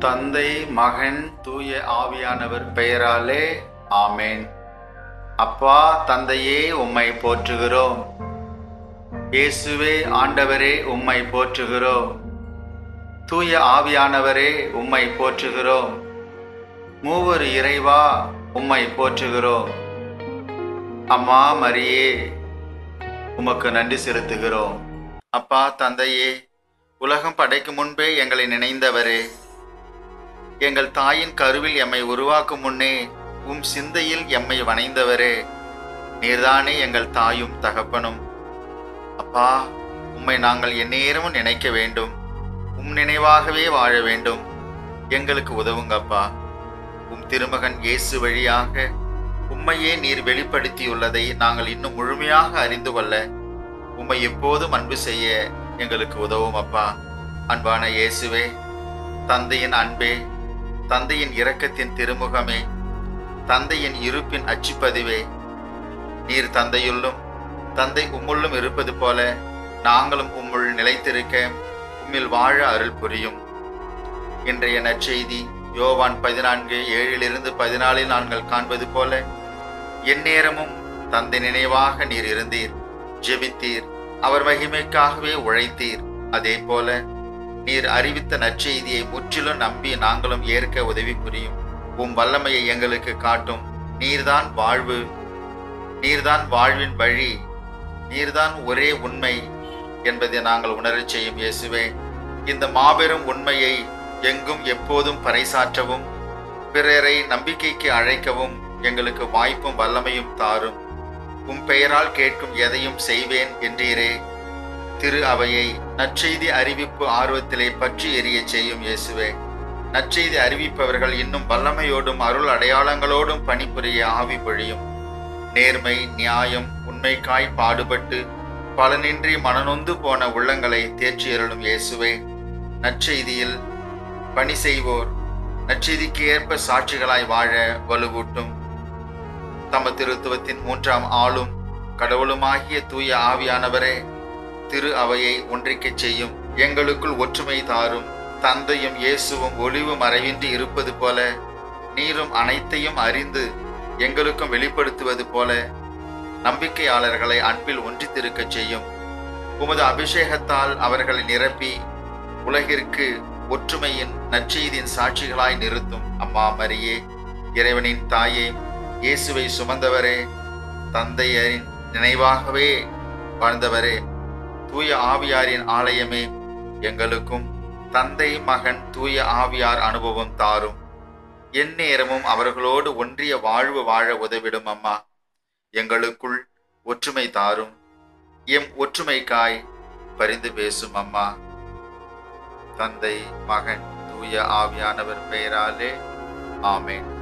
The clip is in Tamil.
தந்தை மகன் தூய ஆவியானவர் பெயராலே ஆமேன் அப்பா தந்தையே உம்மை போற்றுகிறோம் இயேசுவே ஆண்டவரே உம்மை போற்றுகிறோம் தூய ஆவியானவரே உம்மை போற்றுகிறோம் மூவர் இறைவா உம்மை போற்றுகிறோம் அம்மா மரியே உமக்கு நன்றி செலுத்துகிறோம் அப்பா தந்தையே உலகம் படைக்கும் முன்பே எங்களை நினைந்தவரே எங்கள் தாயின் கருவில் எம்மை உருவாக்கும் முன்னே உம் சிந்தையில் எம்மை வணைந்தவரே நீர்தானே எங்கள் தாயும் தகப்பனும் அப்பா உம்மை நாங்கள் எந்நேரமும் நினைக்க வேண்டும் உம் நினைவாகவே வாழ வேண்டும் எங்களுக்கு உதவுங்கப்பா உம் திருமகன் இயேசு வழியாக உம்மையே நீர் வெளிப்படுத்தியுள்ளதை நாங்கள் இன்னும் முழுமையாக அறிந்து கொள்ள உம்மை எப்போதும் அன்பு செய்ய எங்களுக்கு உதவும் அப்பா அன்பான இயேசுவே தந்தையின் அன்பே தந்தையின் இரக்கத்தின் திருமுகமே தந்தையின் இருப்பின் அச்சுப்பதிவே நீர் தந்தையுள்ளும் தந்தை உம்முள்ளும் இருப்பது போல நாங்களும் உம்முள் நிலைத்திருக்க உம்மில் வாழ அருள் புரியும் இன்றைய நற்செய்தி யோவான் பதினான்கு ஏழிலிருந்து பதினாலில் நாங்கள் காண்பது போல எந்நேரமும் தந்தை நினைவாக நீர் இருந்தீர் ஜெபித்தீர் அவர் மகிமைக்காகவே உழைத்தீர் அதே போல நீர் அறிவித்த நற்செய்தியை முற்றிலும் நம்பி நாங்களும் ஏற்க உதவி புரியும் உம் வல்லமையை எங்களுக்கு காட்டும் நீர்தான் வாழ்வு நீர்தான் வாழ்வின் வழி நீர்தான் ஒரே உண்மை என்பதை நாங்கள் உணரச் செய்யும் இயேசுவே இந்த மாபெரும் உண்மையை எங்கும் எப்போதும் பறைசாற்றவும் பிறரை நம்பிக்கைக்கு அழைக்கவும் எங்களுக்கு வாய்ப்பும் வல்லமையும் தாரும் உம் பெயரால் கேட்கும் எதையும் செய்வேன் என்றீரே திரு அவையை நற்செய்தி அறிவிப்பு ஆர்வத்திலே பற்றி எரிய செய்யும் இயேசுவே நற்செய்தி அறிவிப்பவர்கள் இன்னும் வல்லமையோடும் அருள் அடையாளங்களோடும் பணிபுரிய ஆவி பொழியும் நேர்மை நியாயம் உண்மைக்காய் பாடுபட்டு பலனின்றி மனநொந்து போன உள்ளங்களை தேற்றியருளும் இயேசுவே நற்செய்தியில் பணி செய்வோர் நற்செய்திக்கு ஏற்ப சாட்சிகளாய் வாழ வலுவூட்டும் தம திருத்துவத்தின் மூன்றாம் ஆளும் கடவுளுமாகிய தூய ஆவியானவரே திரு அவையை ஒன்றிக்கச் செய்யும் எங்களுக்குள் ஒற்றுமை தாரும் தந்தையும் இயேசுவும் ஒளிவு மறைவின்றி இருப்பது போல நீரும் அனைத்தையும் அறிந்து எங்களுக்கும் வெளிப்படுத்துவது போல நம்பிக்கையாளர்களை அன்பில் ஒன்றித்திருக்கச் செய்யும் உமது அபிஷேகத்தால் அவர்களை நிரப்பி உலகிற்கு ஒற்றுமையின் நற்செய்தியின் சாட்சிகளாய் நிறுத்தும் அம்மா மரியே இறைவனின் தாயே இயேசுவை சுமந்தவரே தந்தையரின் நினைவாகவே வாழ்ந்தவரே தூய ஆவியாரின் ஆலயமே எங்களுக்கும் தந்தை மகன் தூய ஆவியார் அனுபவம் தாரும் எந்நேரமும் அவர்களோடு ஒன்றிய வாழ்வு வாழ உதவிடும் அம்மா எங்களுக்குள் ஒற்றுமை தாரும் எம் ஒற்றுமைக்காய் பரிந்து பேசும் அம்மா தந்தை மகன் தூய ஆவியானவர் பெயராலே ஆமேன்